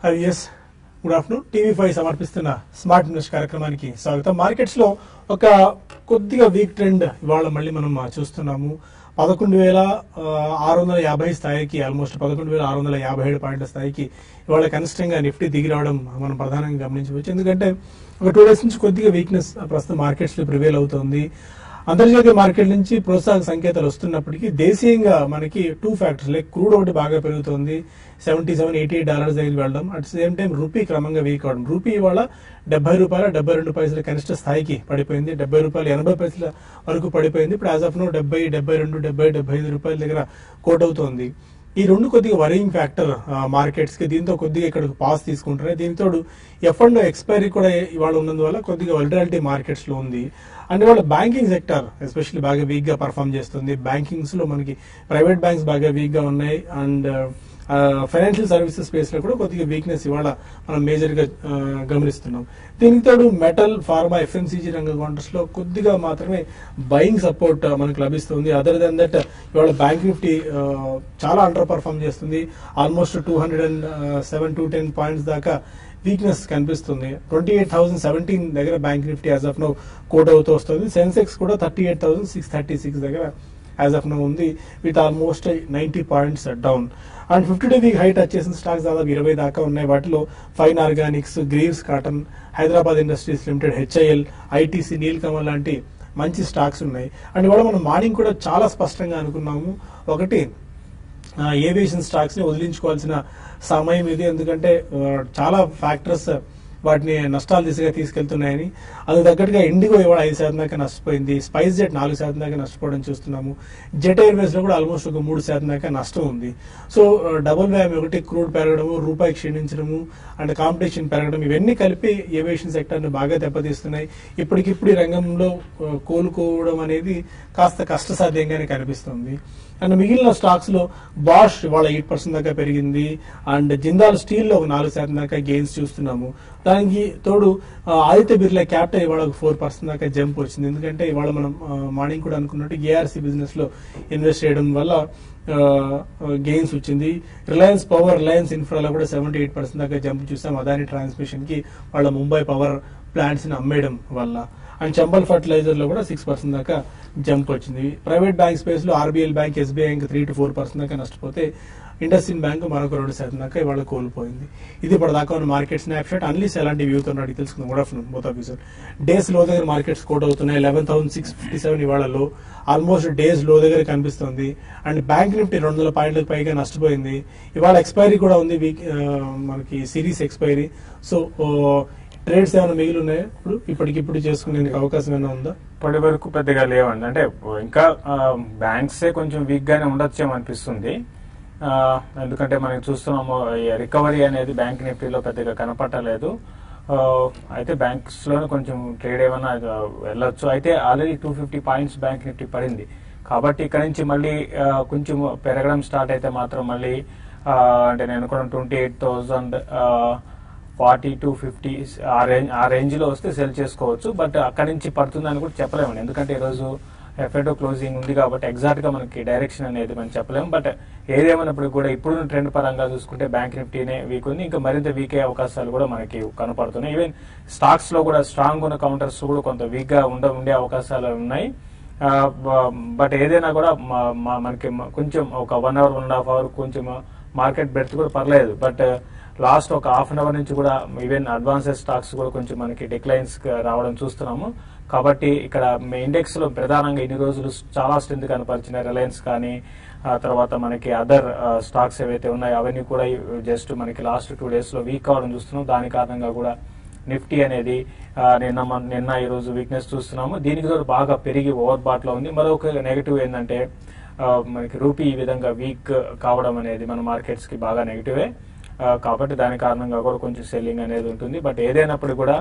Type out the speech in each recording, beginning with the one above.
High yes good afternoon TV five సమర్పిస్తున్న smart news కార్యక్రమానికి స్వాగతం మార్కెట్స్ లో ఒక కొద్దిగా వీక్ ట్రెండ్ ఇవాళ మళ్ళీ మనం ఆ, చూస్తున్నాము పదకొండు వేల ఆరు వందల యాభై స్థాయికి ఆల్మోస్ట్ పదకొండు వేల ఆరు వందల యాభై ఏడు పాయింట్ల స్థాయికి ఇవాళ కనిష్టంగా నిఫ్టీ దిగి రావడం మనం ప్రధానంగా గమనించవచ్చు ఎందుకంటే ఒక టూ డేస్ నుంచి కొద్దిగా వీక్నెస్ ప్రస్తుతం మార్కెట్స్ లో ప్రివేల్ అవుతోంది అంతర్జాతీయ మార్కెట్ నుంచి ప్రోత్సాహక సంకేతాలు వస్తున్నప్పటికీ దేశీయంగా మనకి టూ ఫ్యాక్టర్స్ లైక్ క్రూడ్ ఒకటి బాగా పెరుగుతోంది seventy seven eighty eight dollars దగ్గరికి వెళ్ళడం అట్ సేమ్ టైం రూపీ క్రమంగా వీక్ అవడం రూపీ ఇవాళ డెబ్బై రూపాయల డెబ్బై రెండు పైసల కనిష్ట స్థాయికి పడిపోయింది డెబ్బై రూపాయలు ఎనభై పైసల వరకు పడిపోయింది ఇప్పుడు యాజ్ ఆఫ్ నో డెబ్బై డెబ్బై రెండు డెబ్బై డెబ్బై ఐదు రూపాయల దగ్గర కోట్ అవుతోంది ఈ రెండు కొద్దిగా వరింగ్ ఫ్యాక్టర్ మార్కెట్స్ కి దీంతో కొద్దిగా ఇక్కడ పాస్ తీసుకుంటున్నాయి దీంతో ఎఫ్ అండ్ ఎక్స్పైరీ కూడా ఇవాళ ఉన్నందువల్ల కొద్దిగా వల్టరాలిటీ మార్కెట్స్ లో ఉంది అండ్ ఇవాళ బ్యాంకింగ్ సెక్టర్ ఎస్పెషల్లీ బాగా వీక్ గా పర్ఫామ్ చేస్తుంది బ్యాంకింగ్స్ లో మనకి ప్రైవేట్ బ్యాంక్స్ బాగా వీక్ గా ఉన్నాయి అండ్ ఫైనాన్షియల్ సర్వీసెస్ స్పేస్ లో కూడా కొద్దిగా వీక్నెస్ ఇవాళ మనం మేజర్ గా ఆ, గమనిస్తున్నాం దీనికి తోడు మెటల్ ఫార్మా ఎఫ్ఎంసీజీ రంగ కౌంటర్స్ లో కొద్దిగా మాత్రమే బయింగ్ సపోర్ట్ మనకు లభిస్తుంది అదర్ దెన్ దట్ ఇవాళ బ్యాంక్ నిఫ్టీ ఆ, చాలా అండర్ పర్ఫామ్ చేస్తుంది almost two hundred and seven to ten points దాకా వీక్నెస్ కనిపిస్తుంది ట్వంటీ ఎయిట్ థౌసండ్ సెవెంటీన్ దగ్గర bank Nifty as of now quote అవుతూ వస్తుంది సెన్సెక్స్ కూడా thirty eight thousand six thirty six దగ్గర యాజ్ ఆఫ్ నో ఉంది with almost ninety points down and fifty day week high touch చేసిన stocks దాదాపు ఇరవై దాకా ఉన్నాయి వాటిలో Fine Organics Greaves Cotton Hyderabad Industries Limited HIL ITC Nilkamal లాంటి మంచి స్టాక్స్ ఉన్నాయి అండ్ ఇవాళ మనం మార్నింగ్ కూడా చాలా స్పష్టంగా అనుకున్నాము ఒకటి ఏవియేషన్ స్టాక్స్ ని వదిలించుకోవాల్సిన సమయం ఇది ఎందుకంటే ఆ, చాలా ఫ్యాక్టర్స్ వాటిని నష్టాల దిశగా తీసుకెళ్తున్నాయని అందుకు తగ్గట్టుగా ఇండిగో ఇవాళ ఐదు శాతం దాకా నష్టపోయింది స్పైస్ జెట్ నాలుగు శాతం దాకా నష్టపోవడం చూస్తున్నాము జెట్ ఎయిర్వేస్ లో కూడా ఆల్మోస్ట్ ఒక మూడు శాతం దాకా నష్టం ఉంది సో డబుల్ వ్యామ్ ఒకటి క్రూడ్ పెరగడము రూపాయి క్షీణించడము అండ్ కాంపిటీషన్ పెరగడం ఇవన్నీ కలిపి ఏవియేషన్ సెక్టర్ ని బాగా దెబ్బతీస్తున్నాయి ఇప్పటికిప్పుడు ఈ రంగంలో ఆ, కోలుకోవడం అనేది కాస్త కష్టసాధ్యంగానే కనిపిస్తుంది అండ్ మిగిలిన స్టాక్స్ లో బాష్ ఇవాళ ఎయిట్ పర్సెంట్ దాకా పెరిగింది అండ్ జిందాల్ స్టీల్ లో ఒక నాలుగు శాతం దాకా గెయిన్స్ చూస్తున్నాము దానికి తోడు ఆ, ఆదిత్య బిర్లా క్యాపిటల్ ఇవాళ ఒక ఫోర్ పర్సెంట్ దాకా జంప్ వచ్చింది ఎందుకంటే ఇవాళ మనం మార్నింగ్ కూడా అనుకున్నట్టు ఏఆర్సీ బిజినెస్ లో ఇన్వెస్ట్ చేయడం వల్ల గెయిన్స్ వచ్చింది రిలయన్స్ పవర్ రిలయన్స్ ఇన్ఫ్రాలో కూడా సెవెంటీ ఎయిట్ పర్సెంట్ దాకా జంప్ చూసాం అదాని ట్రాన్స్మిషన్ కి వాళ్ళ ముంబై పవర్ ప్లాంట్స్ ని అమ్మేయడం వల్ల అండ్ చంబల్ ఫర్టిలైజర్ లో కూడా సిక్స్ పర్సెంట్ దాకా జంప్ వచ్చింది ప్రైవేట్ బ్యాంక్ స్పేస్ లో ఆర్బీఎల్ బ్యాంక్ ఎస్బీఐ ఇంకా త్రీ టు ఫోర్ పర్సెంట్ దాకా నష్టపోతే ఇండస్ఇన్ బ్యాంక్ మరొక రెండు శాతం దాకా ఇవాళ కోల్పోయింది ఇది ఇప్పుడు దాకా ఉన్న మార్కెట్ స్నాప్ షాట్ అన్లీస్ ఎలాంటి వ్యూతో అడిగి తెలుసుకుందాం good afternoon both of sir days లో దగ్గర మార్కెట్స్ కోట్ అవుతున్నాయి eleven thousand six fifty seven ఇవాళ లో ఆల్మోస్ట్ డేస్ లో దగ్గర కనిపిస్తుంది అండ్ బ్యాంక్ నిఫ్టీ రెండు వందల పాయింట్లకు పైగా నష్టపోయింది ఇవాళ ఎక్స్పైరీ కూడా ఉంది వీక్ మనకి సిరీస్ ఎక్స్పైరీ సో ట్రేడ్స్ ఏమైనా మిగిలి ఉన్నాయా ఇప్పుడు ఇప్పటికిప్పుడు చేసుకునే అవకాశం ఏమైనా ఉందా ఇప్పటి వరకు పెద్దగా లేవండి అంటే ఇంకా బ్యాంక్సే కొంచెం వీక్ గానే ఉండొచ్చేమో అనిపిస్తుంది ఆ, ఎందుకంటే మనం చూస్తున్నాము రికవరీ అనేది బ్యాంక్ నిఫ్టీలో పెద్దగా కనపట్టలేదు ఆ, అయితే బ్యాంక్స్ లోనే కొంచెం ట్రేడ్ ఏమైనా ఆ, వెళ్ళొచ్చు అయితే already two fifty points bank Nifty పడింది కాబట్టి ఇక్కడ నుంచి మళ్ళీ ఆ, కొంచెం పెరగడం స్టార్ట్ అయితే మాత్రం మళ్ళీ ఆ, అంటే నేను కూడా twenty eight thousand forty two fifty ఆ రేంజ్ ఆ రేంజ్ లో వస్తే సెల్ చేసుకోవచ్చు బట్ అక్కడి నుంచి పడుతుందని కూడా చెప్పలేము ఎందుకంటే ఈరోజు ఎఫ్ఐడో క్లోజింగ్ ఉంది కాబట్టి ఎగ్జాక్ట్ గా మనకి డైరెక్షన్ అనేది మనం చెప్పలేము బట్ ఏదేమైనప్పుడు కూడా ఇప్పుడు ట్రెండ్ పరంగా చూసుకుంటే బ్యాంక్ నిఫ్టీనే వీక్ ఉంది ఇంకా మరింత వీక్ అయ్యే అవకాశాలు కూడా మనకి కనపడుతున్నాయి ఈవెన్ స్టాక్స్ లో కూడా స్ట్రాంగ్ ఉన్న కౌంటర్స్ కూడా కొంత వీక్ గా ఉండ ఉండే అవకాశాలు ఉన్నాయి బట్ ఏదైనా కూడా మా- మా- మనకి మ- కొంచెం ఒక one hour one and half hour కొంచెం మార్కెట్ బెర్త్ కూడా పర్లేదు బట్ లాస్ట్ ఒక హాఫ్ అన్ అవర్ నుంచి కూడా ఈవెన్ అడ్వాన్సెస్ స్టాక్స్ కూడా కొంచెం మనకి డిక్లైన్స్ రావడం చూస్తున్నాము కాబట్టి ఇక్కడ ఇండెక్స్ లో ప్రధానంగా ఇన్ని రోజులు చాలా స్ట్రెంత్ కనపరిచిన రిలయన్స్ కానీ ఆ తర్వాత మనకి అదర్ స్టాక్స్ ఏవైతే ఉన్నాయో అవన్నీ కూడా జస్ట్ మనకి లాస్ట్ టూ డేస్ లో వీక్ అవడం చూస్తున్నాం దాని కారణంగా కూడా నిఫ్టీ అనేది ఆ, నిన్న మన- నిన్న ఈ రోజు వీక్నెస్ చూస్తున్నాము దీనికి తోడు బాగా పెరిగి ఓవర్ బాట్ లో ఉంది మరొక నెగిటివ్ ఏంటంటే ఆ, మనకి రూపీ ఈ విధంగా వీక్ కావడం అనేది మన మార్కెట్స్ కి బాగా నెగిటివే ఆ, కాబట్టి దాని కారణంగా కూడా కొంచెం సెల్లింగ్ అనేది ఉంటుంది బట్ ఏదైనప్పుడు కూడా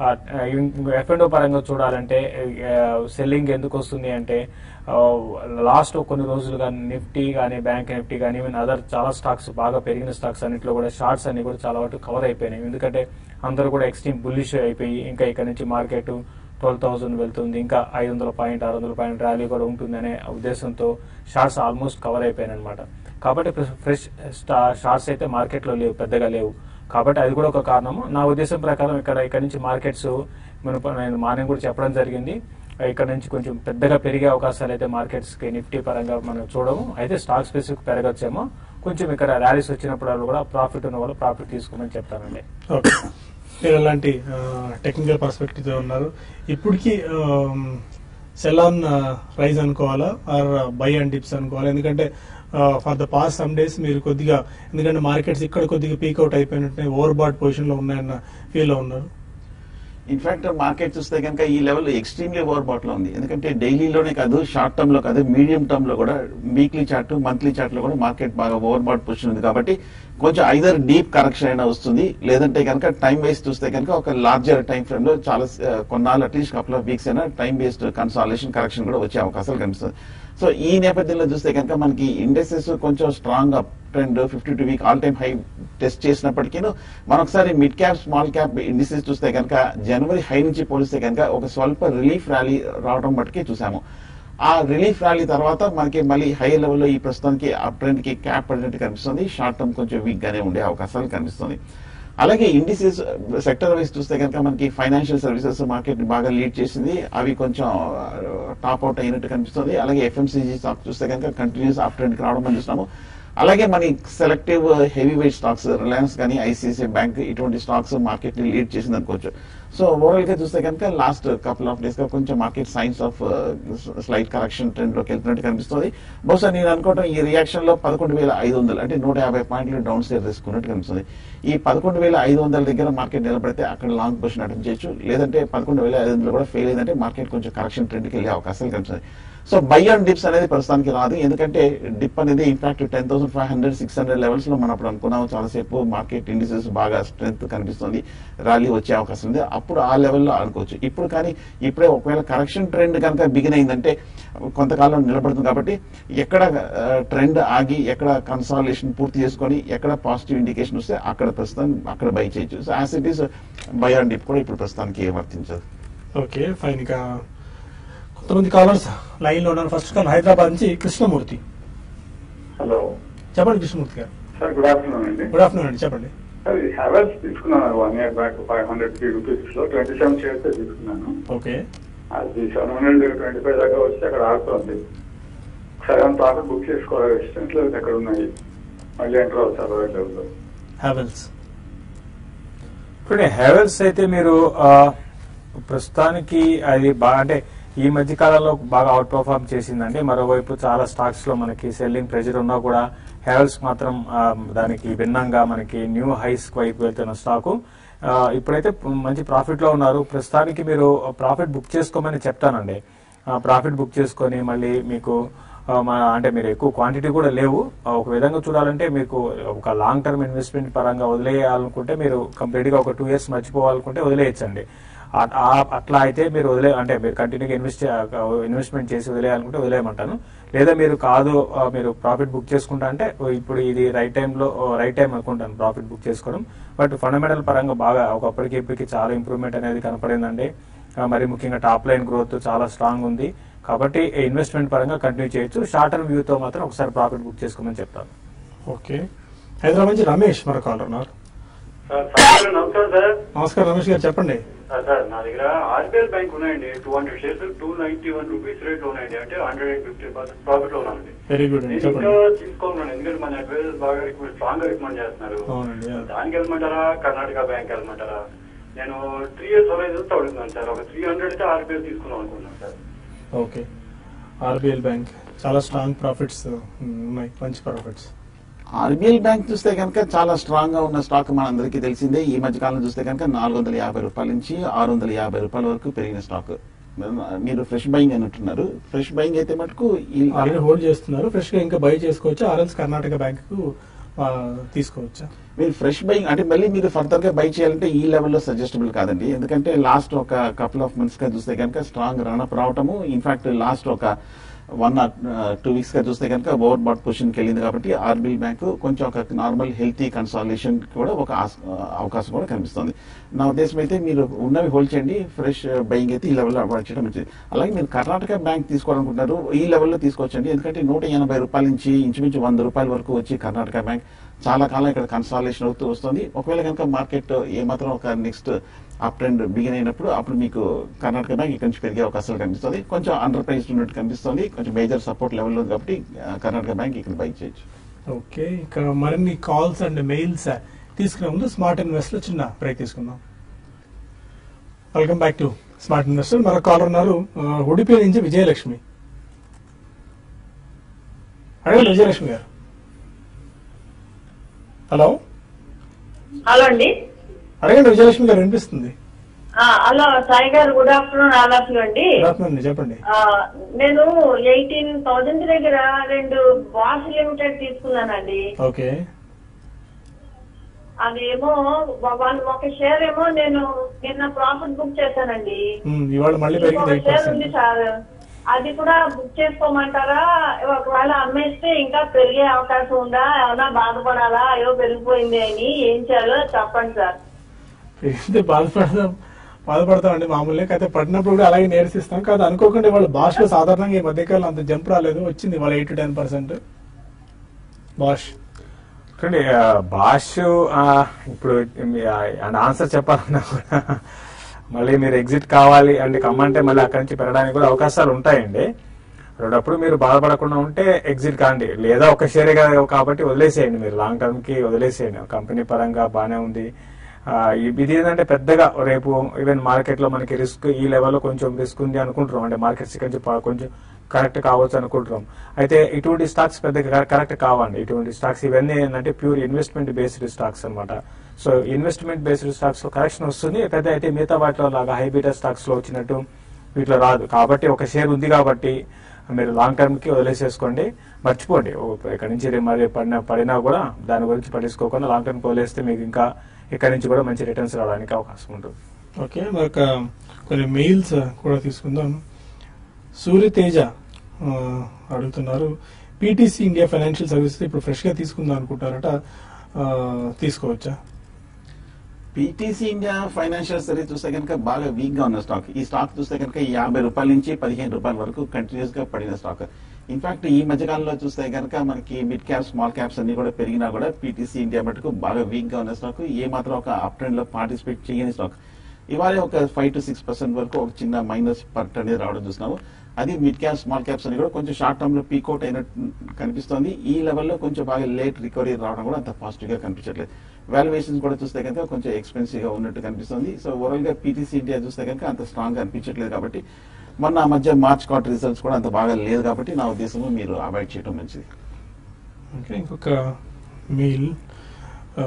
ఎఫ్ అండ్ పరంగా చూడాలంటే సెల్లింగ్ ఎందుకు వస్తుంది అంటే లాస్ట్ కొన్ని రోజులుగా నిఫ్టీ కానీ బ్యాంక్ నిఫ్టీ కానీ ఈవెన్ అదర్ చాలా స్టాక్స్ బాగా పెరిగిన స్టాక్స్ అన్నింటిలో కూడా షార్ట్స్ అన్ని కూడా చాలా వరకు కవర్ అయిపోయినాయి ఎందుకంటే అందరూ కూడా ఎక్స్ట్రీమ్ బుల్లిష్ అయిపోయి ఇంకా ఇక్కడ నుంచి మార్కెట్ ట్వెల్వ్ థౌసండ్ వెళ్తుంది ఇంకా ఐదు వందల పాయింట్ ఆరు వందల పాయింట్ ర్యాలీ కూడా ఉంటుందనే ఉద్దేశంతో షార్ట్స్ ఆల్మోస్ట్ కవర్ అయిపోయాయి అనమాట కాబట్టి ఫ్రెష్ షార్ట్స్ అయితే మార్కెట్లో లేవు పెద్దగా లేవు కాబట్టి అది కూడా ఒక కారణము నా ఉద్దేశం ప్రకారం ఇక్కడ ఇక్కడ నుంచి మార్కెట్స్ మనం నేను మార్నింగ్ కూడా చెప్పడం జరిగింది ఇక్కడ నుంచి కొంచెం పెద్దగా పెరిగే అవకాశాలు అయితే మార్కెట్స్ కి నిఫ్టీ పరంగా మనం చూడము అయితే స్టాక్ స్పెసిఫిక్ పెరగచ్చేమో కొంచెం ఇక్కడ ర్యాలీస్ వచ్చినప్పుడు కూడా ప్రాఫిట్ ఉన్న వాళ్ళు ప్రాఫిట్ తీసుకోమని చెప్తానండి ఓకే మీరు ఎలాంటి టెక్నికల్ పర్స్పెక్టివ్ ఉన్నారు ఇప్పటికి సెల్ ఆన్ రైజ్ అనుకోవాలా ఆర్ బై అండ్ డిప్స్ అనుకోవాలా ఎందుకంటే for the past some days మీరు కొద్దిగా ఎందుకంటే మార్కెట్స్ ఇక్కడ కొద్దిగా పీక్ అవుట్ అయిపోయినట్టు ఓవర్ బాట్ పొజిషన్ లో ఉన్నాయన్న ఫీల్ లో ఉన్నారు ఇన్ఫాక్ట్ మార్కెట్ చూస్తే కనుక ఈ లెవెల్ ఎక్స్ట్రీమ్లీ ఓవర్ బాట్ లో ఉంది ఎందుకంటే డైలీలోనే కాదు షార్ట్ టర్మ్ లో కాదు మీడియం టర్మ్ లో కూడా వీక్లీ చార్ట్ మంత్లీ చార్ట్ లో కూడా మార్కెట్ బాగా ఓవర్ బాట్ పొజిషన్ ఉంది కాబట్టి కొంచెం ఐదర్ డీప్ కరెక్షన్ అయినా వస్తుంది లేదంటే కనుక టైం వైస్ చూస్తే కనుక ఒక లార్జర్ టైం ఫ్రేమ్ లో చాలా ఆ, కొన్నాళ్ళు అట్లీస్ట్ కపుల్ ఆఫ్ వీక్స్ అయినా టైం బేస్డ్ కన్సాలేషన్ కరెక్షన్ కూడా వచ్చే అవకాశాలు కనిపిస్తుంది సో ఈ నేపథ్యంలో చూస్తే కనుక మనకి ఇండెక్సెస్ కొంచెం strong up trend fifty two week all time high test చేసినప్పటికీ మనం ఒకసారి mid cap small cap indices చూస్తే కనుక జనవరి హై నుంచి పోలిస్తే కనుక ఒక స్వల్ప రిలీఫ్ ర్యాలీ రావడం మట్టుకే చూసాము ఆ రిలీఫ్ ర్యాలీ తర్వాత మనకి మళ్ళీ హై లెవెల్లో ఈ ప్రస్తుతానికి అప్ ట్రెండ్ కి క్యాప్ పడినట్టు కనిపిస్తుంది షార్ట్ టర్మ్ కొంచెం వీక్ గానే ఉండే అవకాశాలు కనిపిస్తుంది అలాగే ఇండిసెస్ సెక్టర్ వైజ్ చూస్తే కనుక మనకి ఫైనాన్షియల్ సర్వీసెస్ మార్కెట్ బాగా లీడ్ చేసింది అవి కొంచెం టాప్ అవుట్ అయినట్టు కనిపిస్తుంది అలాగే ఎఫ్ఎంసీజీ స్టాక్ చూస్తే కనుక కంటిన్యూస్ అప్ ట్రెండ్ రావడం మనం చూస్తున్నాము అలాగే మన selective heavy weight stocks Reliance కానీ ఐసిఐసిఐ బ్యాంక్ ఇటువంటి స్టాక్స్ మార్కెట్ ని లీడ్ చేసింది అనుకోవచ్చు సో ఓవరాల్ గా చూస్తే కనుక లాస్ట్ కపుల్ ఆఫ్ డేస్ గా కొంచెం market signs of slight correction trend లోకి వెళ్తున్నట్టు కనిపిస్తుంది బహుశా నేను అనుకోవడం ఈ రియాక్షన్ లో పదకొండు వేల ఐదు వందలు అంటే నూట యాభై పాయింట్లు డౌన్ సైడ్ రిస్క్ ఉన్నట్టు కనిపిస్తుంది ఈ పదకొండు వేల ఐదు వందల దగ్గర మార్కెట్ నిలబడితే అక్కడ లాంగ్ పొజిషన్ అటెండ్ చేయొచ్చు లేదంటే పదకొండు వేల ఐదు వందలు కూడా ఫెయిల్ అయిందంటే మార్కెట్ కొంచెం కరెక్షన్ ట్రెండ్కి వెళ్ళే అవకాశాలు కనిపిస్తుంది సో బై అండ్ డిప్స్ అనేది ప్రస్తుతానికి రాదు ఎందుకంటే డిప్ అనేది in fact ten thousand five hundred six hundred levels లో మనం అప్పుడు అనుకున్నాం చాలాసేపు మార్కెట్ ఇండిసెస్ బాగా స్ట్రెంత్ కనిపిస్తుంది ర్యాలీ వచ్చే అవకాశం ఉంది అప్పుడు ఆ లెవెల్లో అనుకోవచ్చు ఇప్పుడు కానీ ఇప్పుడే ఒకవేళ కరెక్షన్ ట్రెండ్ కనుక బిగిన్ అయిందంటే కొంతకాలం నిలబడుతుంది కాబట్టి ఎక్కడ ట్రెండ్ ఆగి ఎక్కడ కన్సాలేషన్ పూర్తి చేసుకొని ఎక్కడ పాజిటివ్ ఇండికేషన్ వస్తే అక్కడ ప్రస్తుతం అక్కడ బై చేయొచ్చు so as it is buy and dip కూడా ఇప్పుడు ప్రస్తుతానికి వర్తించదు ఓకే ఫైన్ ఇక కొంతమంది కాలర్స్ లైన్ లో ఉన్నారు ఫస్ట్ కాల్ హైదరాబాద్ నుంచి కృష్ణమూర్తి హలో చెప్పండి Krishnamurthy garu sir good afternoon అండి గుడ్ ఆఫ్టర్నూన్ అండి చెప్పండి సార్ ఈ హ్యావెల్స్ తీసుకున్నాను one year back five hundred three rupees లో ట్వంటీ సెవెన్ షేర్స్ తీసుకున్నాను ఓకే అది సెవెన్ హండ్రెడ్ ట్వంటీ ఫైవ్ దాకా వచ్చి అక్కడ ఆగుతుంది ఒకసారి అంత ప్రాఫిట్ బుక్ చేసుకోవాలి రెసిస్టెన్స్ లో ఎక్కడ ఉన్నాయి మళ్ళీ ఎంటర్ అవుతుంది సార్ లెవెల్లో హ్యావెల్స్ ఇప్పుడు హెవెల్స్ అయితే మీరు ఆ, ప్రస్తుతానికి అది బాగా అంటే ఈ మధ్య కాలంలో బాగా అవుట్ పర్ఫార్మ్ చేసిందండి మరోవైపు చాలా స్టాక్స్ లో మనకి సెల్లింగ్ ప్రెజర్ ఉన్నా కూడా హెవెల్స్ మాత్రం ఆ, దానికి భిన్నంగా మనకి న్యూ హైస్ వైపు వెళ్తున్న స్టాకు ఆ, ఇప్పుడైతే మంచి ప్రాఫిట్ లో ఉన్నారు ప్రస్తుతానికి మీరు ప్రాఫిట్ బుక్ చేసుకోమని చెప్తానండి ప్రాఫిట్ బుక్ చేసుకొని మళ్ళీ మీకు ఆ, మా- అంటే మీరు ఎక్కువ క్వాంటిటీ కూడా లేవు ఆ, ఒక విధంగా చూడాలంటే మీకు ఒక లాంగ్ టర్మ్ ఇన్వెస్ట్మెంట్ పరంగా వదిలేయాలనుకుంటే మీరు కంప్లీట్ గా ఒక టూ ఇయర్స్ మర్చిపోవాలనుకుంటే వదిలేయచ్చండి ఆ- ఆ- అట్లా అయితే మీరు వదిలే అంటే మీరు కంటిన్యూగా ఇన్వెస్ట్ ఇన్వెస్ట్మెంట్ చేసి వదిలేయాలనుకుంటే వదిలేయమంటాను లేదా మీరు కాదు ఆ, మీరు ప్రాఫిట్ బుక్ చేసుకుంటా అంటే ఓ, ఇప్పుడు ఇది రైట్ టైంలో రైట్ టైం అనుకుంటాను ప్రాఫిట్ బుక్ చేసుకోవడం బట్ ఫండమెంటల్ పరంగా బాగా ఒకప్పటికి ఇప్పటికి చాలా ఇంప్రూవ్మెంట్ అనేది కనపడిందండి ఆ, మరి ముఖ్యంగా టాప్ లైన్ గ్రోత్ చాలా స్ట్రాంగ్ ఉంది కాబట్టి ఇన్వెస్ట్మెంట్ పరంగా కంటిన్యూ చేయొచ్చు షార్ట్ టర్మ్ వ్యూతో మాత్రం ఒకసారి ప్రాఫిట్ బుక్ చేసుకోమని చెప్తాను ఓకే హైదరాబాద్ నుంచి రమేష్ మరో కాలర్ ఉన్నారు సార్ సార్ నమస్కారం సార్ నమస్కారం రమేష్ గారు చెప్పండి సార్ సార్ నా దగ్గర ఆర్బిఎల్ బ్యాంక్ ఉన్నాయండి two hundred shares two ninety one rupees rate లో ఉన్నాయండి అంటే hundred and fifty percent profit లో ఉన్నాయండి వెరీ గుడ్ అండి నేను ఇంకా చెప్పండి తీసుకోమన్నాను ఎందుకంటే మన అడ్వైజర్స్ బాగా స్ట్రాంగ్ గా రికమెండ్ చేస్తున్నారు అవునండి yeah. దానికి వెళ్ళమంటారా కర్ణాటక బ్యాంక్ వెళ్ళమంటారా నేను త్రీ ఇయర్స్ హోరైజన్స్ అడుగుతున్నాను సార్ ఒక త్రీ హండ్రెడ్ అయితే ఆర్బిఎల్ తీసుకుందాం అనుకున్నాను సార్ ఓకే ఆర్బిఎల్ బ్యాంక్ చాలా స్ట్రాంగ్ ప్రాఫిట్స్ ఉన్నాయి మంచి ప్రాఫిట్స్ ఆర్బిఎల్ బ్యాంక్ చూస్తే కనుక చాలా స్ట్రాంగ్ గా ఉన్న స్టాక్ మనందరికీ తెలిసిందే ఈ మధ్య కాలం చూస్తే కనుక నాలుగు వందల యాభై రూపాయల నుంచి ఆరు వందల యాభై రూపాయల వరకు పెరిగిన స్టాక్ మీరు ఫ్రెష్ బయింగ్ అని అంటున్నారు ఫ్రెష్ బయింగ్ అయితే మటుకు ఈ ఆల్రెడీ హోల్డ్ చేస్తున్నారు ఫ్రెష్ గా ఇంకా బై చేసుకోవచ్చు ఆర్ఎల్స్ కర్ణాటక బ్యాంక్ కు తీసుకోవచ్చా మీరు ఫ్రెష్ బయింగ్ అంటే మళ్ళీ మీరు ఫర్దర్ గా బై చేయాలంటే ఈ లెవెల్లో సజెస్టబుల్ కాదండి ఎందుకంటే లాస్ట్ ఒక కపుల్ ఆఫ్ మంత్స్ గా చూస్తే కనుక స్ట్రాంగ్ రన్అప్ రావటము ఇన్ఫాక్ట్ లాస్ట్ ఒక వన్ ఆర్ టూ వీక్స్ గా చూస్తే కనుక ఓవర్ బాట్ పొజిషన్ కి వెళ్ళింది కాబట్టి ఆర్బిఎల్ బ్యాంక్ కొంచెం ఒక నార్మల్ హెల్తీ కన్సాలేషన్ కూడా ఒక ఆస్- అవకాశం కూడా కనిపిస్తుంది నా ఉద్దేశం అయితే మీరు ఉన్నవి హోల్డ్ చేయండి ఫ్రెష్ బయింగ్ అయితే ఈ లెవెల్లో అవాయిడ్ చేయడం మంచిది అలాగే మీరు కర్ణాటక బ్యాంక్ తీసుకోవాలనుకుంటున్నారు ఈ లెవెల్లో తీసుకోవచ్చండి ఎందుకంటే నూట ఎనభై రూపాయల నుంచి ఇంచుమించు వంద రూపాయల వరకు వచ్చి కర్ణాటక బ్యాంక్ చాలా కాలం ఇక్కడ కన్సాలేషన్ అవుతూ వస్తుంది ఒకవేళ కనుక మార్కెట్ ఏమాత్రం ఒక నెక్స్ట్ అప్ ట్రెండ్ బిగిన్ అయినప్పుడు అప్పుడు మీకు కర్ణాటక బ్యాంక్ ఇక్కడ నుంచి పెరిగే అవకాశాలు కనిపిస్తుంది కొంచెం అండర్ ప్రైస్ ఉన్నట్టు కనిపిస్తుంది కొంచెం మేజర్ సపోర్ట్ లెవెల్ ఉంది కాబట్టి ఆ, కర్ణాటక బ్యాంక్ ఇక్కడ బై చేయొచ్చు ఓకే ఇక మరిన్ని కాల్స్ అండ్ మెయిల్స్ తీసుకునే ముందు స్మార్ట్ ఇన్వెస్ట్ లో చిన్న బ్రేక్ తీసుకుందాం welcome back to smart investor మన కాలర్ ఉన్నారు ఆ, ఉడిపి నుంచి విజయలక్ష్మి అడగండి విజయలక్ష్మి గారు హలో హలో అండి అడగండి విజయలక్ష్మి గారు వినిపిస్తుంది ఆ, hello Sai garu good afternoon all of you అండి రాత్రి చెప్పండి ఆ, నేను ఎయిటీన్ థౌజండ్ దగ్గర రెండు బాస్ లిమిటెడ్ తీసుకున్నానండి ఓకే అదేమో వన్ ఒక షేర్ ఏమో నేను నిన్న ప్రాఫిట్ బుక్ చేశానండి ఉమ్, ఇవాళ మళ్ళీ ఇంకొక పెరిగింది ఎయిట్ షేర్ ఉంది పర్సెంట్ సార్ అది కూడా బుక్ చేసుకోమంటారా ఒకవేళ అమ్మేస్తే ఇంకా పెరిగే అవకాశం ఉందా ఏమన్నా బాధపడాలా అయ్యో పెరిగిపోయింది అని ఏం చేయాలో చెప్పండి సార్ పెరిగితే బాధపడదాం బాధపడతామండి మామూలుగా అయితే పడినప్పుడు కూడా అలాగే నేర్పిస్తాం కాదు అనుకోకుండా వాళ్ళ భాషలో సాధారణంగా ఈ మధ్యకాలం అంత జంప్ రాలేదు వచ్చింది వాళ్ళ eight to ten percent Bosch చూడండి ఆ, భాష ఆ, ఇప్పుడు మీ, ఆ, అంటే ఆన్సర్ చెప్పాలన్నా కూడా మళ్ళీ మీరు ఎగ్జిట్ కావాలి అంటే కమ్మంటే మళ్ళీ అక్కడి నుంచి పెరగడానికి కూడా అవకాశాలు ఉంటాయండి రెండప్పుడు మీరు బాధపడకుండా ఉంటే ఎగ్జిట్ కాండి లేదా ఒక షేరే కదా కాబట్టి వదిలేసేయండి మీరు లాంగ్ టర్మ్ కి వదిలేసేయండి కంపెనీ పరంగా బాగానే ఉంది ఆ, ఇది ఇది ఏంటంటే పెద్దగా రేపు ఈవెన్ మార్కెట్ లో మనకి రిస్క్ ఈ లెవెల్లో కొంచెం రిస్క్ ఉంది అనుకుంటున్నాం అంటే మార్కెట్స్ కొంచెం ప- కొంచెం కరెక్ట్ కావచ్చు అనుకుంటున్నాం అయితే ఇటువంటి స్టాక్స్ పెద్దగా కరెక్ట్ కావండి ఇటువంటి స్టాక్స్ ఇవన్నీ ఏంటంటే ప్యూర్ ఇన్వెస్ట్మెంట్ బేస్డ్ స్టాక్స్ అన్నమాట సో ఇన్వెస్ట్మెంట్ బేస్డ్ స్టాక్స్ లో కరెక్షన్ వస్తుంది పెద్ద అయితే మిగతా వాటిలో లాగా హైబీటా స్టాక్స్ లో వచ్చినట్టు వీటిలో రాదు కాబట్టి ఒక షేర్ ఉంది కాబట్టి మీరు లాంగ్ టర్మ్ కి వదిలేసేసుకోండి మర్చిపోండి ఓ, ఇక్కడ నుంచి రే- మరి పడినా పడినా కూడా దాని గురించి పట్టించుకోకుండా లాంగ్ టర్మ్ కి వదిలేస్తే మీకు ఇంకా ఇక్కడ నుంచి కూడా మంచి రిటర్న్స్ రావడానికి అవకాశం ఉంటుంది ఓకే మరొక కొన్ని మెయిల్స్ కూడా తీసుకుందాం సూర్య తేజ ఆ, అడుగుతున్నారు పీటీసీ ఇండియా ఫైనాన్షియల్ సర్వీసెస్ ఇప్పుడు ఫ్రెష్ గా తీసుకుందాం అనుకుంటారట ఆ, తీసుకోవచ్చా పీటీసీ ఇండియా ఫైనాన్షియల్ సర్వీస్ చూస్తే కనుక బాగా వీక్ గా ఉన్న స్టాక్ ఈ స్టాక్ చూస్తే కనుక యాభై రూపాయల నుంచి పదిహేను రూపాయల వరకు కంటిన్యూస్ గా పడిన స్టాక్ ఇన్ఫాక్ట్ ఈ మధ్య కాలంలో చూస్తే కనుక మనకి మిడ్ క్యాప్ స్మాల్ క్యాప్స్ అన్ని కూడా పెరిగినా కూడా పీటీసీ ఇండియా మటుకు బాగా వీక్ గా ఉన్న స్టాక్ ఏ మాత్రం ఒక అప్ ట్రెండ్ లో పార్టిసిపేట్ చేయని స్టాక్ ఇవాళ ఒక ఫైవ్ టు సిక్స్ పర్సెంట్ వరకు ఒక చిన్న మైనస్ పర్ట్ అనేది రావడం చూస్తున్నాము అది మిడ్ క్యాప్ స్మాల్ క్యాప్స్ అని కూడా కొంచెం షార్ట్ టర్మ్ లో పీకౌట్ అయినట్టు కనిపిస్తోంది ఈ లెవెల్లో కొంచెం బాగా లేట్ రికవరీ రావడం కూడా అంత పాజిటివ్ గా కనిపించట్లేదు వాల్యుయేషన్స్ కూడా చూస్తే కనుక కొంచెం ఎక్స్పెన్సివ్ గా ఉన్నట్టు కనిపిస్తుంది సో ఓవరాల్ గా పీటీసీ ఇండియా చూస్తే కనుక అంత స్ట్రాంగ్ గా అనిపించట్లేదు కాబట్టి మొన్న ఆ మధ్య మార్చ్ క్వార్టర్ రిజల్ట్స్ కూడా అంత బాగా లేదు కాబట్టి నా ఉద్దేశంలో మీరు అవాయిడ్ చేయడం మంచిది ఓకే ఇంకొక మెయిల్ ఆ,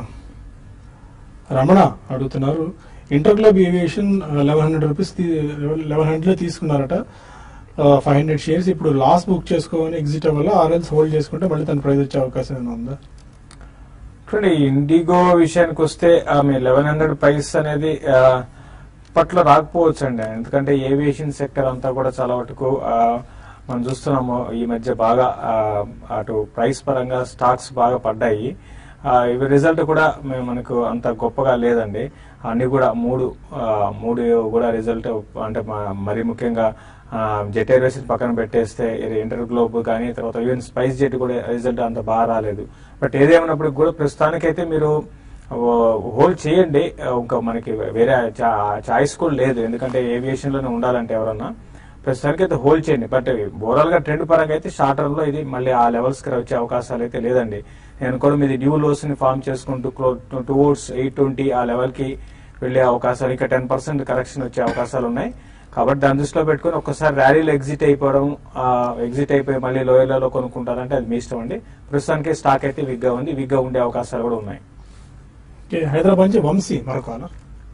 రమణ అడుగుతున్నారు InterGlobe aviation eleven hundred rupees eleven hundred తీసుకున్నారట ఫైవ్ హండ్రెడ్ షేర్స్ ఇప్పుడు లాస్ బుక్ చేసుకోవాలి ఎగ్జిట్ అవ్వాలా ఆర్ఎల్స్ హోల్డ్ చేసుకుంటే మళ్ళీ తన ప్రైస్ వచ్చే అవకాశం ఏమైనా ఉందా చూడండి ఇండిగో విషయానికి వస్తే ఆమె లెవెన్ హండ్రెడ్ ప్రైస్ అనేది ఆ, పట్ల రాకపోవచ్చు అండి ఎందుకంటే ఏవియేషన్ సెక్టర్ అంతా కూడా చాలా వరకు ఆ, మనం చూస్తున్నాము ఈ మధ్య బాగా ఆ, అటు ప్రైస్ పరంగా స్టాక్స్ బాగా పడ్డాయి ఆ, ఇవి రిజల్ట్ కూడా మే- మనకు అంత గొప్పగా లేదండి అన్ని కూడా మూడు ఆ, మూడు కూడా రిజల్ట్ అంటే మ- మరీ ముఖ్యంగా జెట్ ఎయిర్వేస్ పక్కన పెట్టేస్తే ఇది ఇంటర్ గ్లోబ్ కానీ తర్వాత ఈవెన్ స్పైస్ జెట్ కూడా రిజల్ట్ అంత బాగా రాలేదు బట్ ఏదేమైనప్పుడు కూడా ప్రస్తుతానికైతే మీరు హోల్డ్ చేయండి ఇంకా మనకి వేరే చాయిస్ కూడా లేదు ఎందుకంటే ఏవియేషన్ లోనే ఉండాలంటే ఎవరన్నా ప్రస్తుతానికి అయితే హోల్డ్ చేయండి బట్ ఓవరాల్ గా ట్రెండ్ పరంగా అయితే షార్ట్ టర్మ్ లో ఇది మళ్ళీ ఆ లెవెల్స్ కి వచ్చే అవకాశాలు అయితే లేదండి నేను కూడా మీది న్యూ లోస్ ని ఫామ్ చేసుకుంటూ టువర్డ్స్ ఎయిట్ ట్వంటీ ఆ లెవెల్ కి వెళ్లే అవకాశాలు ఇంకా టెన్ పర్సెంట్ కరెక్షన్ వచ్చే అవకాశాలు ఉన్నాయి కాబట్టి దాని దృష్టిలో పెట్టుకుని ఒక్కసారి ర్యాలీలో ఎగ్జిట్ అయిపోవడం ఎగ్జిట్ అయిపోయి మళ్ళీ లోయర్లలో కొనుక్కుంటారంటే అది మీ ఇష్టం అండి ప్రస్తుతానికి స్టాక్ అయితే విగ్గా ఉంది విగ్గా ఉండే అవకాశాలు కూడా ఉన్నాయి ఓకే హైదరాబాద్ నుంచి వంశీ మరొక కాలర్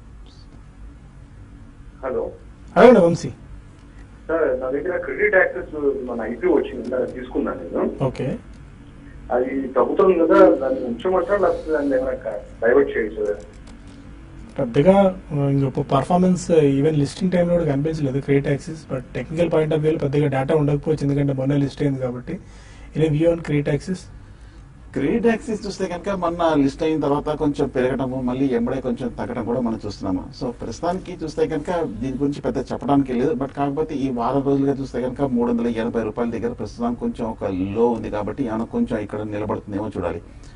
హలో అడగండి వంశీ సార్ నా దగ్గర క్రెడిట్ యాక్సెస్ మన ఐపీ వచ్చింది దాన్ని తీసుకున్నాను నేను ఓకే అది తగ్గుతుంది కదా దాన్ని ఉంచమంటారా లేకపోతే దాన్ని ఏమైనా డైవర్ట్ చేయొచ్చు పెద్దగా ఇంకొక పర్ఫార్మెన్స్ ఈవెన్ లిస్టింగ్ టైంలో కూడా కనిపించలేదు credit access but technical point of view పెద్దగా డేటా ఉండకపోవచ్చు ఎందుకంటే మొన్న లిస్ట్ అయింది కాబట్టి ఇలా view on credit access credit access చూస్తే కనుక మొన్న లిస్ట్ అయిన తర్వాత కొంచెం పెరగడము మళ్ళీ ఎంబడే కొంచెం తగ్గడం కూడా మనం చూస్తున్నాము సో ప్రస్తుతానికి చూస్తే కనుక దీని గురించి పెద్ద చెప్పడానికి లేదు బట్ కాకపోతే ఈ వారం రోజులుగా చూస్తే కనుక మూడు వందల ఎనభై రూపాయల దగ్గర ప్రస్తుతం కొంచెం ఒక లో ఉంది కాబట్టి ఏమైనా కొంచెం ఇక్కడ నిలబడుతుందేమో చూడాలి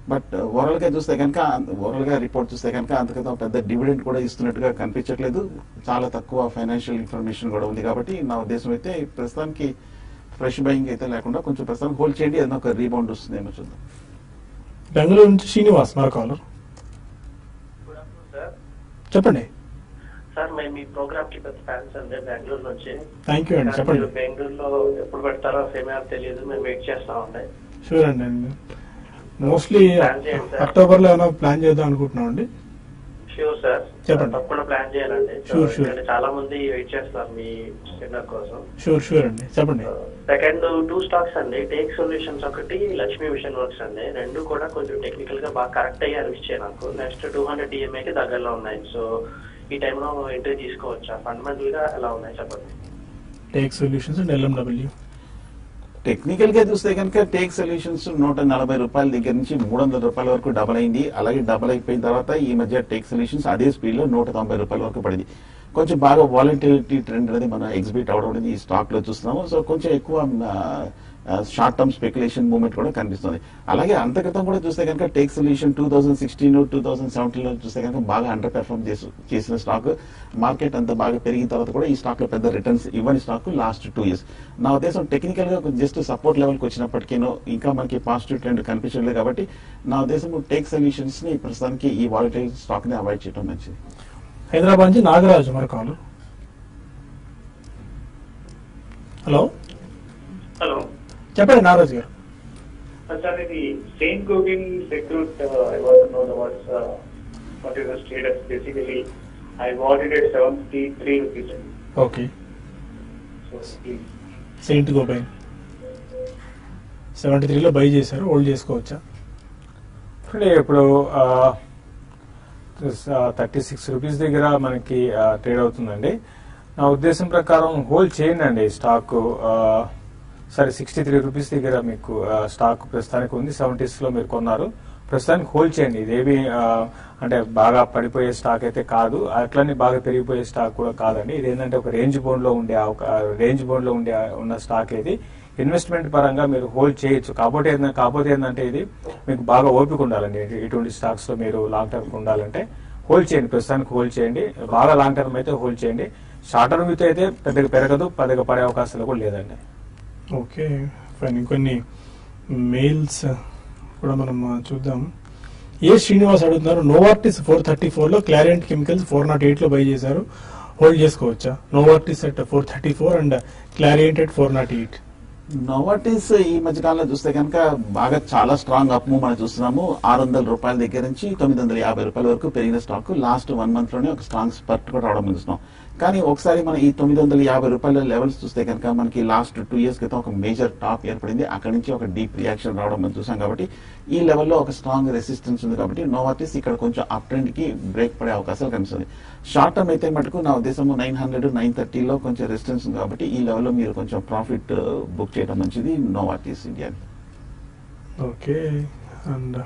బట్ ఓవరాల్ గా చూస్తే కనుక ఓవరాల్ గా రిపోర్ట్ చూస్తే కనుక అంతకంత పెద్ద డివిడెండ్ కూడా ఇస్తున్నట్టుగా కనిపించట్లేదు చాలా తక్కువ ఫైనాన్షియల్ ఇన్ఫర్మేషన్ కూడా ఉంది కాబట్టి నా ఉద్దేశం అయితే ప్రస్తుతానికి ఫ్రెష్ బయింగ్ అయితే లేకుండా కొంచెం ప్రస్తుతానికి హోల్డ్ చేయండి ఏదైనా ఒక రీబౌండ్ వస్తుందేమో చూద్దాం బెంగళూరు నుంచి శ్రీనివాస్ మరో కాలర్ గుడ్ ఆఫ్టర్నూన్ సార్ చెప్పండి సార్ మేము మీ ప్రోగ్రామ్ కి పెద్ద ఫ్యాన్స్ అండి బెంగళూరు నుంచి థ్యాంక్ యూ అండి కానీ చెప్పండి మీరు బెంగళూరులో ఎప్పుడు పెడతారో సేమే తెలియదు మేము వెయిట్ చేస్తా ఉండే షూర్ అండి మోస్ట్లీ Plan చేయండి సార్. అక్టోబర్ లో ఏమైనా ప్లాన్ చేద్దాం అనుకుంటున్నాం అండి షూర్ సార్ చెప్పండి. తప్పకుండా ప్లాన్ చేయాలండి So, Sure, sure. ఎందుకంటే చాలా మంది వెయిట్ చేస్తారు మీ డిన్నర్ కోసం షూర్ షూర్ అండి చెప్పండి సెకండ్ టూ స్టాక్స్ అండి టేక్ సొల్యూషన్స్ ఒకటి లక్ష్మీ మిషన్ వర్క్స్ అండి రెండు కూడా కొంచెం టెక్నికల్ గా బాగా కరెక్ట్ అయ్యి అనిపించాయి నాకు నెక్స్ట్ టూ హండ్రెడ్ డిఎంఏ కి దగ్గరలో ఉన్నాయి సో ఈ టైంలో ఎంట్రీ తీసుకోవచ్చా ఫండమెంటల్ గా ఎలా ఉన్నాయి చెప్పండి take solutions and LMW technical గా చూస్తే కనుక టేక్ సొల్యూషన్స్ నూట నలభై రూపాయల దగ్గర నుంచి మూడు వందల రూపాయల వరకు డబల్ అయింది అలాగే డబల్ అయిపోయిన తర్వాత ఈ మధ్య టేక్ సొల్యూషన్స్ అదే స్పీడ్ లో నూట తొంభై రూపాయల వరకు పడింది కొంచెం బాగా వాలంటిలిటీ ట్రెండ్ అనేది మనం ఎగ్జిబిట్ అవడం అనేది ఈ స్టాక్ లో చూస్తున్నాము సో కొంచెం ఎక్కువ షార్ట్ టర్మ్ స్పెక్యులేషన్ మూవ్మెంట్ కూడా కనిపిస్తుంది అలాగే అంత క్రితం కూడా చూస్తే కనుక take solution two thousand sixteen two thousand seventeen లో చూస్తే కనుక బాగా అండర్ పెర్ఫార్మ్ చేసిన స్టాక్ మార్కెట్ అంత బాగా పెరిగిన తర్వాత కూడా ఈ స్టాక్ లో పెద్ద రిటర్న్స్ ఇవ్వని స్టాక్ లాస్ట్ టూ ఇయర్స్ నా ఉద్దేశం టెక్నికల్ గా జస్ట్ సపోర్ట్ లెవెల్ కి వచ్చినప్పటికీనో ఇంకా మనకి పాజిటివ్ ట్రెండ్ కనిపించలేదు కాబట్టి నా ఉద్దేశం టేక్ సొల్యూషన్స్ ని ప్రస్తుతానికి ఈ వాలిటైల్ స్టాక్ ని అవాయిడ్ చేయడం మంచిది హైదరాబాద్ నుంచి నాగరాజు మరో కాలర్ హలో హలో చెప్పండి నాగరాజు గారు సార్ ఇది సెయింట్ గోగిన్ సెక్యూట్ I want know the what's what is the status basically I what it at seventy three rupees okay so please Saint Gobain seventy త్రీలో buy చేశారు hold చేసుకోవచ్చా అంటే ఇప్పుడు thirty six rupees దగ్గర మనకి trade అవుతుందండి నా ఉద్దేశం ప్రకారం హోల్డ్ చేయండి అండి స్టాక్ సరే సిక్స్టీ త్రీ రూపీస్ దగ్గర మీకు ఆ, స్టాక్ ప్రస్తుతానికి ఉంది సెవెంటీస్ లో మీరు కొన్నారు ప్రస్తుతానికి హోల్డ్ చేయండి ఇదేమి ఆ, అంటే బాగా పడిపోయే స్టాక్ అయితే కాదు అట్లనే బాగా పెరిగిపోయే స్టాక్ కూడా కాదండి ఇది ఏంటంటే ఒక రేంజ్ బోన్ లో ఉండే ఒక రేంజ్ బోన్ లో ఉండే ఉన్న స్టాక్ ఇది ఇన్వెస్ట్మెంట్ పరంగా మీరు హోల్డ్ చేయొచ్చు కాకపోతే ఏంటంటే కాకపోతే ఏంటంటే ఇది మీకు బాగా ఓపిక ఉండాలండి ఇటు- ఇటువంటి స్టాక్స్ లో మీరు లాంగ్ టర్మ్ ఉండాలంటే హోల్డ్ చేయండి ప్రస్తుతానికి హోల్డ్ చేయండి బాగా లాంగ్ టర్మ్ అయితే హోల్డ్ చేయండి షార్ట్ టర్మ్ అయితే అయితే పెద్దగా పెరగదు పెద్దగా పడే అవకాశాలు కూడా లేదండి ఓకే ఫైన్ ఇంకొన్ని మెయిల్స్ కూడా మనం ఆ, చూద్దాం ఏ శ్రీనివాస్ అడుగుతున్నారు నోవార్టిస్ ఫోర్ థర్టీ ఫోర్ లో Clariant chemicals four nought eight లో బై చేశారు హోల్డ్ చేసుకోవచ్చా Novartis at four thirty four and Clariant at four nought eight Novartis ఈ మధ్య కాలంలో చూస్తే కనుక బాగా చాలా స్ట్రాంగ్ అప్ మూవ్ మనం చూస్తున్నాము ఆరు వందల రూపాయల దగ్గర నుంచి తొమ్మిది వందల యాభై రూపాయల వరకు పెరిగిన స్టాక్ లాస్ట్ వన్ మంత్ లోనే ఒక స్ట్రాంగ్ స్పర్ట్ కూడా రావడం చూస్తున్నాం కానీ ఒకసారి మనం ఈ తొమ్మిది వందల యాభై రూపాయల లెవెల్స్ చూస్తే కనుక మనకి లాస్ట్ టూ ఇయర్స్ క్రితం ఒక మేజర్ టాప్ ఏర్పడింది అక్కడి నుంచి ఒక డీప్ రియాక్షన్ రావడం మనం చూసాం కాబట్టి ఈ లెవెల్లో ఒక స్ట్రాంగ్ రెసిస్టెన్స్ ఉంది కాబట్టి నోవాటిస్ ఇక్కడ కొంచెం అప్ ట్రెండ్ కి బ్రేక్ పడే అవకాశాలు కనిపిస్తుంది షార్ట్ టర్మ్ అయితే మటుకు నా ఉద్దేశం నైన్ హండ్రెడ్ నైన్ థర్టీలో కొంచెం రెసిస్టెన్స్ ఉంది కాబట్టి ఈ లెవెల్లో మీరు కొంచెం ప్రాఫిట్ బుక్ చేయడం మంచిది Novartis India okay and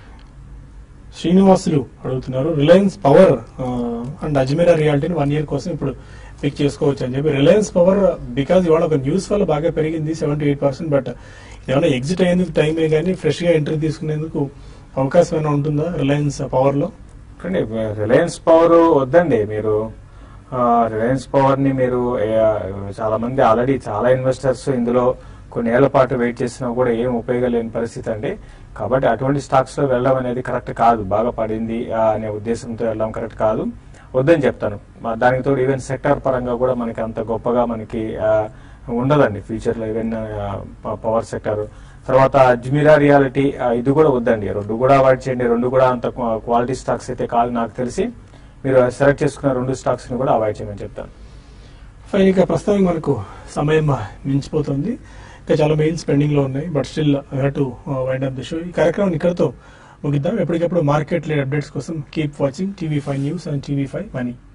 Srinivasulu అడుగుతున్నారు రిలయన్స్ పవర్ అండ్ అజ్మీరా రియాలిటీని వన్ ఇయర్ కోసం ఇప్పుడు పిక్ చేసుకోవచ్చు అని చెప్పి రిలయన్స్ పవర్ బికాజ్ ఇవాళ ఒక న్యూస్ వల్ల బాగా పెరిగింది సెవెంటీ ఎయిట్ పర్సెంట్ బట్ ఏమైనా ఎగ్జిట్ అయ్యేందుకు టైమే కానీ ఫ్రెష్ గా ఎంట్రీ తీసుకునేందుకు అవకాశం ఏమైనా ఉంటుందా రిలయన్స్ పవర్ లో కానీ రిలయన్స్ పవర్ వద్దండి మీరు రిలయన్స్ పవర్ ని మీరు ఏ, చాలా మంది ఆల్రెడీ చాలా ఇన్వెస్టర్స్ ఇందులో కొన్ని ఏళ్ల పాటు వెయిట్ చేసినా కూడా ఏం ఉపయోగం లేని పరిస్థితి అండి కాబట్టి అటువంటి స్టాక్స్ లో వెళ్ళడం అనేది కరెక్ట్ కాదు బాగా పడింది ఆ, అనే ఉద్దేశంతో వెళ్ళడం కరెక్ట్ కాదు వద్దని చెప్తాను మా- దానికి తోడు ఈవెన్ సెక్టర్ పరంగా కూడా మనకి అంత గొప్పగా మనకి ఆ, ఉండదండి ఫ్యూచర్ లో ఈవెన్ పవర్ సెక్టర్ తర్వాత అజ్మీరా రియాలిటీ ఆ, ఇది కూడా వద్దండి రెండు కూడా అవాయిడ్ చేయండి రెండు కూడా అంత క్వాలిటీ స్టాక్స్ అయితే కాదు నాకు తెలిసి మీరు సెలెక్ట్ చేసుకున్న రెండు స్టాక్స్ ని కూడా అవాయిడ్ చేయమని చెప్తాను ఫైన్ ఇక ప్రస్తుతానికి మనకు సమయం మించిపోతుంది ఇంకా చాలా మెయిల్స్ పెండింగ్ లో ఉన్నాయి but still have to wind up the show ఈ కార్యక్రమం ఇక్కడతో ముగిద్దాం ఎప్పటికప్పుడు మార్కెట్ అప్డేట్స్ కోసం keep watching TV five news and TV five money